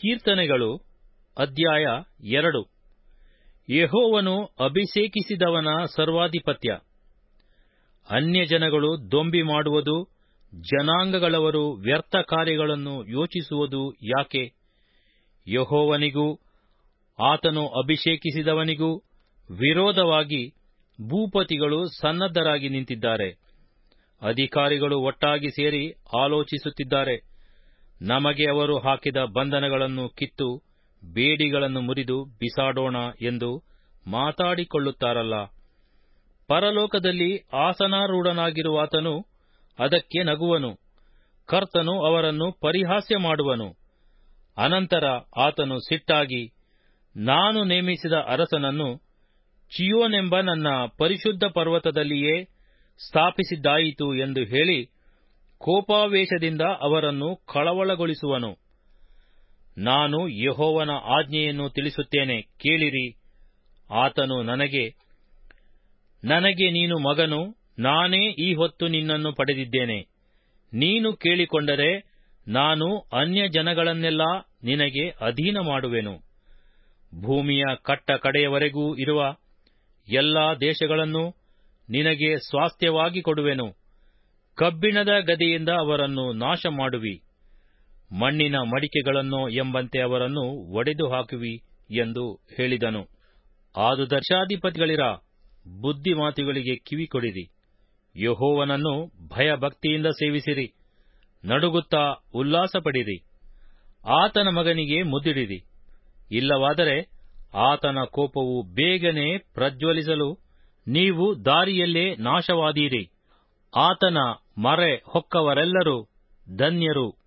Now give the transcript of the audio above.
ಕೀರ್ತನೆಗಳು ಅಧ್ಯಾಯ ಎರಡು ಯೆಹೋವನು ಅಭಿಷೇಕಿಸಿದವನ ಸರ್ವಾಧಿಪತ್ಯ ಅನ್ಯಜನಗಳು ದೊಂಬಿ ಮಾಡುವುದು ಜನಾಂಗಗಳವರು ವ್ಯರ್ಥ ಕಾರ್ಯಗಳನ್ನು ಯೋಚಿಸುವುದು ಯಾಕೆ ಯೆಹೋವನಿಗೂ ಆತನು ಅಭಿಷೇಕಿಸಿದವನಿಗೂ ವಿರೋಧವಾಗಿ ಭೂಪತಿಗಳು ಸನ್ನದ್ಧರಾಗಿ ನಿಂತಿದ್ದಾರೆ ಅಧಿಕಾರಿಗಳು ಒಟ್ಟಾಗಿ ಸೇರಿ ಆಲೋಚಿಸುತ್ತಿದ್ದಾರೆ ನಮಗೆ ಅವರು ಹಾಕಿದ ಬಂಧನಗಳನ್ನು ಕಿತ್ತು ಬೇಡಿಗಳನ್ನು ಮುರಿದು ಬಿಸಾಡೋಣ ಎಂದು ಮಾತಾಡಿಕೊಳ್ಳುತ್ತಾರಲ್ಲ ಪರಲೋಕದಲ್ಲಿ ಆಸನಾರೂಢನಾಗಿರುವಾತನು ಅದಕ್ಕೆ ನಗುವನು ಕರ್ತನು ಅವರನ್ನು ಪರಿಹಾಸ್ಯ ಮಾಡುವನು ಅನಂತರ ಆತನು ಸಿಟ್ಟಾಗಿ ನಾನು ನೇಮಿಸಿದ ಅರಸನನ್ನು ಚಿಯೋನೆಂಬ ನನ್ನ ಪರಿಶುದ್ಧ ಪರ್ವತದಲ್ಲಿಯೇ ಸ್ಥಾಪಿಸಿದ್ದಾಯಿತು ಎಂದು ಹೇಳಿ ಕೋಪಾವೇಶದಿಂದ ಅವರನ್ನು ಕಳವಳಗೊಳಿಸುವನು ನಾನು ಯೆಹೋವನ ಆಜ್ಞೆಯನ್ನು ತಿಳಿಸುತ್ತೇನೆ ಕೇಳಿರಿ ಆತನು ನನಗೆ ನನಗೆ ನೀನು ಮಗನು ನಾನೇ ಈ ಹೊತ್ತು ನಿನ್ನನ್ನು ಪಡೆದಿದ್ದೇನೆ ನೀನು ಕೇಳಿಕೊಂಡರೆ ನಾನು ಅನ್ಯ ಜನಗಳನ್ನೆಲ್ಲ ನಿನಗೆ ಅಧೀನ ಮಾಡುವೆನು ಭೂಮಿಯ ಕಟ್ಟ ಕಡೆಯವರೆಗೂ ಇರುವ ಎಲ್ಲಾ ದೇಶಗಳನ್ನು ನಿನಗೆ ಸ್ವಾಸ್ಥ್ಯವಾಗಿ ಕೊಡುವೆನು ಕಬ್ಬಿಣದ ಗದೆಯಿಂದ ಅವರನ್ನು ನಾಶ ಮಾಡುವಿ ಮಣ್ಣಿನ ಮಡಿಕೆಗಳನ್ನೋ ಎಂಬಂತೆ ಅವರನ್ನು ಒಡೆದು ಹಾಕುವಿ ಎಂದು ಹೇಳಿದನು ಆದುದರ್ಶಾಧಿಪತಿಗಳಿರ ಬುದ್ಧಿಮಾತುಗಳಿಗೆ ಕಿವಿಕೊಡಿರಿ ಯಹೋವನನ್ನು ಭಯಭಕ್ತಿಯಿಂದ ಸೇವಿಸಿರಿ ನಡುಗುತ್ತಾ ಉಲ್ಲಾಸಪಡಿರಿ ಆತನ ಮಗನಿಗೆ ಮುದ್ದಿಡಿರಿ ಇಲ್ಲವಾದರೆ ಆತನ ಕೋಪವು ಬೇಗನೆ ಪ್ರಜ್ವಲಿಸಲು ನೀವು ದಾರಿಯಲ್ಲೇ ನಾಶವಾದೀರಿ ಆತನ ಮರೆ ಹೊಕ್ಕವರೆಲ್ಲರೂ ಧನ್ಯರು